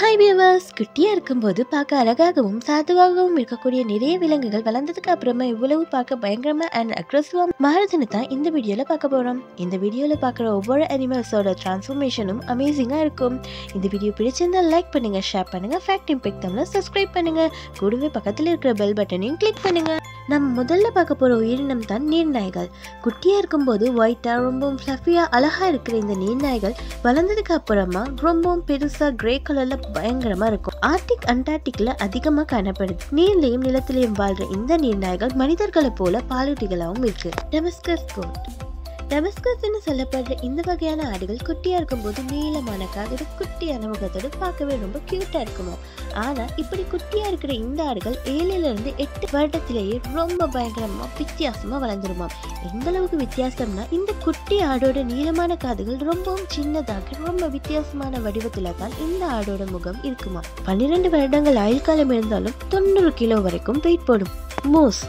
hi viewers குட்டியாக இருக்கும்போது பார்க்க அழகாகவும் சாதுவாகவும் இருக்கக்கூடிய நிறைய விலங்குகள் வளர்ந்ததுக்கு அப்புறமா இவ்வளவு பார்க்க பயங்கரமா அண்ட் அக்ரெசிவாக மாறுதுன்னு தான் இந்த வீடியோவில் பார்க்க போகிறோம் இந்த வீடியோவில் பார்க்குற ஒவ்வொரு அனிமல்ஸோட டிரான்ஸ்ஃபர்மேஷனும் அமேசிங்காக இருக்கும் இந்த வீடியோ பிடிச்சிருந்தா லைக் பண்ணுங்க ஷேர் பண்ணுங்க ஃபேக்ட் இம்பெக்ட் தமிழ் சப்ஸ்கிரைப் பண்ணுங்க கூடவே பக்கத்தில் இருக்கிற பெல் பட்டனையும் கிளிக் பண்ணுங்க நம்ம முதல்ல பார்க்க போகிற உயிரினம் தான் நீர்நாய்கள் குட்டியாக இருக்கும்போது ஒயிட்டாக ரொம்பவும் ஃப்ளஃபியாக அழகாக இருக்கிற இந்த நீர்நாய்கள் வளர்ந்ததுக்கு அப்புறமா ரொம்பவும் பெருசா கிரே கலர்ல பயங்கரமா இருக்கும் ஆர்டிக் அண்டார்டிக்ல அதிகமா காணப்படுது நீர்லயும் நிலத்திலையும் வாழ்ற இந்த நீர்நாய்கள் மனிதர்களை போல பாலூட்டிகளாகவும் இருக்கு டெமஸ்கஸ் கோட் டெமஸ்கஸ்ன்னு சொல்லப்படுற இந்த வகையான ஆடுகள் குட்டியா இருக்கும்போது நீளமான காதோட குட்டியான முகத்தோடு பார்க்கவே ரொம்ப கியூட்டா இருக்குமோ ஆனா இப்படி குட்டியா இருக்கிற இந்த ஆடுகள் ஏழுல இருந்து எட்டு வருடத்திலேயே ரொம்ப பயங்கரமா வித்தியாசமா வளர்ந்துருமா எந்த அளவுக்கு வித்தியாசம்னா இந்த குட்டி ஆடோட நீளமான காதுகள் ரொம்பவும் சின்னதாக ரொம்ப வித்தியாசமான வடிவத்துல தான் இந்த ஆடோட முகம் இருக்குமா பன்னிரெண்டு வருடங்கள் ஆயுள் காலம் இருந்தாலும் தொண்ணூறு கிலோ வரைக்கும் வெயிட் போடும் மூஸ்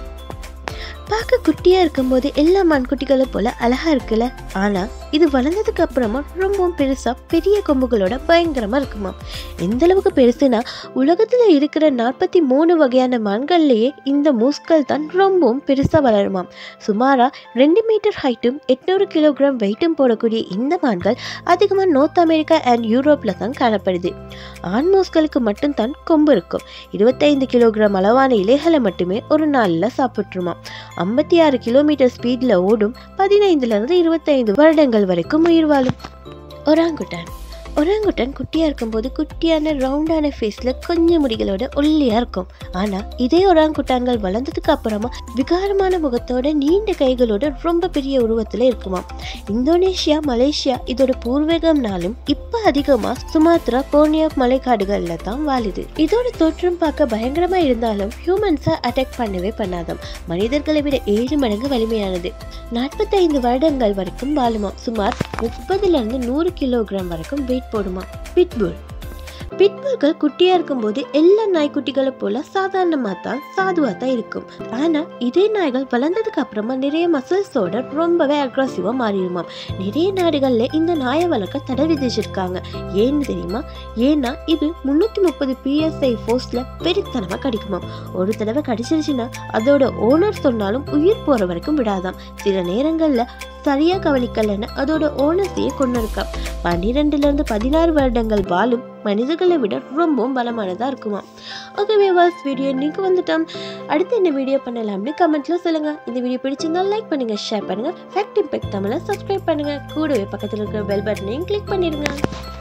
பார்க்க குட்டியா இருக்கும்போது எல்லா மண்குட்டிகளை போல அழகா இருக்குல்ல ஆனா இது வளர்ந்ததுக்கு அப்புறமா ரொம்பவும் பெருசா பெரிய கொம்புகளோட பயங்கரமா இருக்குமா எந்த அளவுக்கு பெருசுனா உலகத்துல இருக்கிற நாற்பத்தி மூணு வகையான மான்கள்லயே இந்த மூஸ்கள் தான் ரொம்பவும் பெருசா வளருமாம் சுமாரா ரெண்டு மீட்டர் ஹைட்டும் எட்நூறு கிலோகிராம் வெயிட்டும் போடக்கூடிய இந்த மான்கள் அதிகமாக நார்த் அமெரிக்கா அண்ட் யூரோப்பில் தான் காணப்படுது ஆண் மூஸ்களுக்கு மட்டும்தான் கொம்பு இருக்கும் இருபத்தைந்து கிலோகிராம் அளவான இலைகளை மட்டுமே ஒரு நாளில் சாப்பிட்ருமா ஐம்பத்தி ஆறு கிலோமீட்டர் ஸ்பீடில் ஓடும் பதினைந்துலேருந்து இருபத்தைந்து வருடங்கள் வரைக்கும் உயிர் வாழும் ஒராங்குட்டான் ஒராங்குட்டான் குட்டியாக இருக்கும்போது குட்டியான ரவுண்டான ஃபேஸில் கொஞ்சம் முடிகளோட ஒல்லியாக இருக்கும் ஆனால் இதே ஒராங்குட்டான்கள் வளர்ந்ததுக்கு அப்புறமா விகாரமான முகத்தோட நீண்ட கைகளோட ரொம்ப பெரிய உருவத்தில் இருக்குமா இந்தோனேஷியா மலேசியா இதோட பூர்வீகம்னாலும் இப்போ அதிகமாக சுமாத்ரா போர்னியா மலைக்காடுகளில் தான் வாழுது இதோட தோற்றம் பார்க்க பயங்கரமாக இருந்தாலும் ஹியூமன்ஸை அட்டாக் பண்ணவே பண்ணாதாம் மனிதர்களை விட ஏழு மடங்கு வலிமையானது நாற்பத்தைந்து வருடங்கள் வரைக்கும் வாழுமாம் சுமார் முப்பதுலேருந்து நூறு கிலோகிராம் வரைக்கும் வெயிட் போடுமா பிட்புல் பிட்புல்கள் குட்டியா இருக்கும்போது எல்லா நாய்க்குட்டிகளை போல சாதாரணமா தான் சாதுவா தான் இருக்கும் ஆனா இதே நாய்கள் வளர்ந்ததுக்கு அப்புறமா நிறைய மசில்ஸோட ரொம்பவே அக்ரஸிவா மாறிடுமாம் நிறைய நாடுகள்ல இந்த நாயை வளர்க்க தடை விதிச்சிருக்காங்க ஏன்னு தெரியுமா ஏன்னா இது முன்னூத்தி முப்பது பிஎஸ்ஐ ஃபோர்ஸ்ல பெருத்தனமா கடிக்குமாம் ஒரு தடவை கடிச்சிருச்சுன்னா அதோட ஓனர் சொன்னாலும் உயிர் போற வரைக்கும் விடாதாம் சில நேரங்கள்ல சரியா கவனிக்கலன்னு அதோட ஓனர்ஸையே கொண்டு இருக்கா பன்னிரெண்டுல இருந்து பதினாறு வருடங்கள் வாழும் மனிதர்களை விட ரொம்பவும் பலமானதா இருக்குமா ஓகே வேவாஸ் வீடியோ இன்னைக்கு வந்துட்டோம் அடுத்து என்ன வீடியோ பண்ணலாம்னு கமெண்ட்ல சொல்லுங்க இந்த வீடியோ பிடிச்சிருந்தா லைக் பண்ணுங்க ஷேர் பண்ணுங்க ஃபேக்ட் இம்பெக்ட் தமிழை சப்ஸ்கிரைப் பண்ணுங்க கூடவே பக்கத்தில் இருக்கிற பெல் பட்டனையும் கிளிக் பண்ணிடுங்க